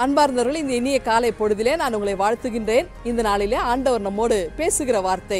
அன்பார்ந்தவர்கள் இந்த இனிய காலை பொழுதிலே நான் உங்களை வாழ்த்துகின்றேன் இந்த நாளிலே ஆண்டவர் நம்மோடு பேசுகிற வார்த்தை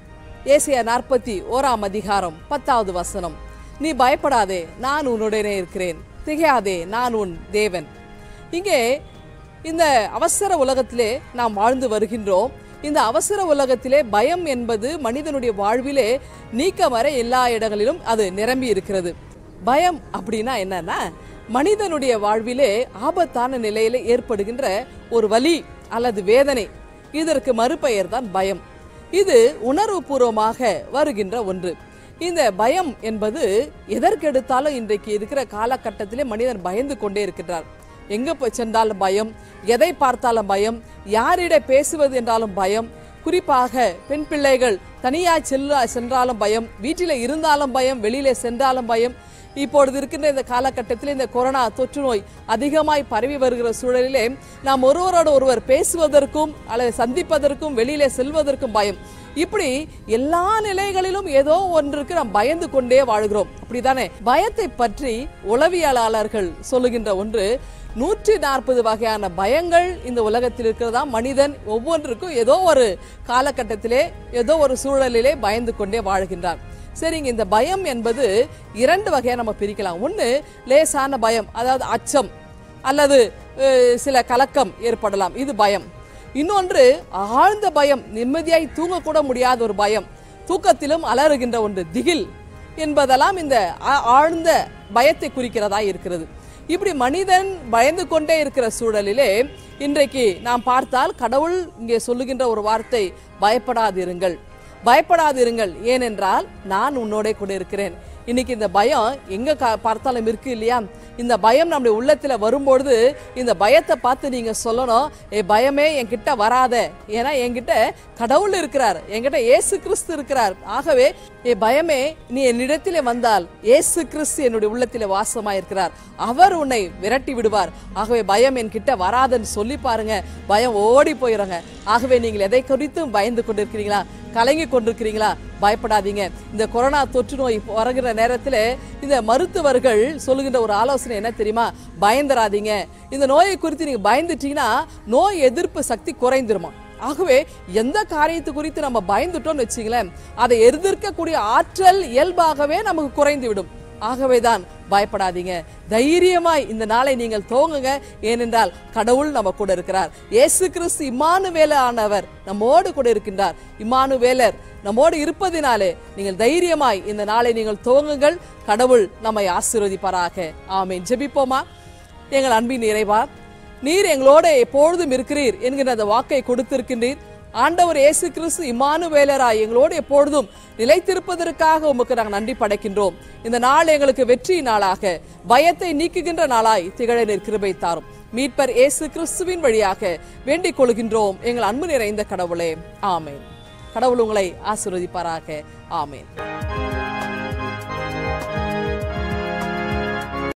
ஏசியா நாற்பத்தி ஓராம் அதிகாரம் பத்தாவது வசனம் நீ பயப்படாதே நான் உன்னுடனே இருக்கிறேன் திகையாதே நான் உன் தேவன் இங்கே இந்த அவசர உலகத்திலே நாம் வாழ்ந்து வருகின்றோம் இந்த அவசர உலகத்திலே பயம் என்பது மனிதனுடைய வாழ்விலே நீக்கமற எல்லா இடங்களிலும் அது நிரம்பி இருக்கிறது பயம் அப்படின்னா என்னன்னா மனிதனுடைய வாழ்விலே ஆபத்தான நிலையில ஏற்படுகின்ற ஒரு வலி அல்லது வேதனை இதற்கு மறுபெயர் தான் பயம் இது உணர்வுபூர்வமாக வருகின்ற ஒன்று இந்த பயம் என்பது எதற்கெடுத்தாலும் இன்றைக்கு இருக்கிற காலகட்டத்திலே மனிதன் பயந்து கொண்டே இருக்கின்றார் எங்க போய் சென்றாலும் பயம் எதை பார்த்தாலும் பயம் யாரிட பேசுவது என்றாலும் பயம் குறிப்பாக பெண் பிள்ளைகள் தனியாய் செல்ல சென்றாலும் பயம் வீட்டில இருந்தாலும் பயம் வெளியில சென்றாலும் பயம் இப்பொழுது இருக்கின்ற இந்த காலகட்டத்தில் இந்த கொரோனா தொற்று நோய் அதிகமாய் பரவி வருகிற சூழலிலே நாம் ஒருவரோடு ஒருவர் பேசுவதற்கும் அல்லது சந்திப்பதற்கும் வெளியிலே செல்வதற்கும் பயம் இப்படி எல்லா நிலைகளிலும் ஏதோ ஒன்றுக்கு நாம் பயந்து கொண்டே வாழ்கிறோம் அப்படிதானே பயத்தை பற்றி உளவியலாளர்கள் சொல்லுகின்ற ஒன்று நூற்றி நாற்பது வகையான பயங்கள் இந்த உலகத்தில் இருக்கிறதா மனிதன் ஒவ்வொன்றுக்கும் ஏதோ ஒரு காலகட்டத்திலே ஏதோ ஒரு சூழலிலே பயந்து கொண்டே வாழ்கின்றான் சரிங்க இந்த பயம் என்பது இரண்டு வகையா நம்ம பிரிக்கலாம் ஒன்று லேசான பயம் அதாவது அச்சம் அல்லது அஹ், சில கலக்கம் ஏற்படலாம் இது பயம் இன்னொன்று ஆழ்ந்த பயம் நிம்மதியாய் தூங்கக்கூட முடியாத ஒரு பயம் தூக்கத்திலும் அலறுகின்ற ஒன்று திகில் என்பதெல்லாம் இந்த ஆ- ஆழ்ந்த பயத்தை குறிக்கிறதா இருக்கிறது இப்படி மனிதன் பயந்து கொண்டே இருக்கிற சூழலிலே இன்றைக்கு நாம் பார்த்தால் கடவுள் இங்கே சொல்லுகின்ற ஒரு வார்த்தை பயப்படாதிருங்கள் பயப்படாதிருங்கள் ஏனென்றால் நான் உன்னோட கூட இருக்கிறேன் இன்னைக்கு இந்த பயம் எங்க கா- பார்த்தாலும் இருக்கு இல்லையா இந்த பயம் நம்முடைய உள்ளத்துல வரும்பொழுது இந்த பயத்தை பார்த்து நீங்க சொல்லணும் ஏ பயமே என்கிட்ட வராத ஏன்னா என்கிட்ட கடவுள் இருக்கிறார் என்கிட்ட இயேசு கிறிஸ்து இருக்கிறார் ஆகவே ஏ பயமே நீ என்னிடத்திலே வந்தால் இயேசு கிறிஸ்து என்னுடைய உள்ளத்திலே வாசமாயிருக்கிறார் அவர் உன்னை விரட்டி விடுவார் ஆகவே பயம் என்கிட்ட வராதுன்னு சொல்லி பாருங்க பயம் ஓடி போயிடுங்க ஆகவே நீங்கள் எதை குறித்தும் பயந்து கொண்டிருக்கிறீங்களா கலங்கி கொண்டிருக்கிறீங்களா பயப்படாதீங்க இந்த கொரோனா தொற்று நோய் வருகிற நேரத்தில் இந்த மருத்துவர்கள் சொல்லுகின்ற ஒரு ஆலோசனை என்ன தெரியுமா பயந்துராதீங்க இந்த நோயை குறித்து நீங்க பயந்துட்டீங்கன்னா நோய் எதிர்ப்பு சக்தி குறைந்துருமா ஆகவே எந்த காரியத்தை குறித்து நம்ம பயந்துட்டோம்னு வச்சுங்களேன் அதை எதிர்க்கக்கூடிய ஆற்றல் இயல்பாகவே நமக்கு குறைந்து விடும் ஆகவேதான் பயப்படாதீங்க தைரியமாய் இந்த நாளை நீங்கள் துவங்குங்க ஏனென்றால் கடவுள் நம்ம கூட இருக்கிறார் இயேசு கிறிஸ்து இம்மானுவேல ஆனவர் நம்மோடு கூட இருக்கின்றார் இம்மானுவேலர் நம்மோடு இருப்பதினாலே நீங்கள் தைரியமாய் இந்த நாளை நீங்கள் துவங்குங்கள் கடவுள் நம்மை ஆசீர்வதிப்பாராக ஆமென் ஜெபிப்போமா எங்கள் அன்பின் இறைவா நீர் எங்களோட எப்பொழுதும் இருக்கிறீர் என்கிற அந்த வாக்கை கொடுத்திருக்கின்றீர் ஆண்டவர் இயேசு கிறிஸ்து இம்மானுவேலராய் எங்களோடு எப்பொழுதும் நிலைத்திருப்பதற்காக உமக்கு நாங்கள் நன்றி படைக்கின்றோம் இந்த நாள் எங்களுக்கு வெற்றி நாளாக பயத்தை நீக்குகின்ற நாளாய் திகழ நீர் கிருபை தாரும் மீட்பர் இயேசு கிறிஸ்துவின் வழியாக வேண்டிக் கொள்கின்றோம் எங்கள் அன்பு நிறைந்த கடவுளே ஆமென் கடவுள் உங்களை ஆசீர்வதிப்பாராக ஆமென்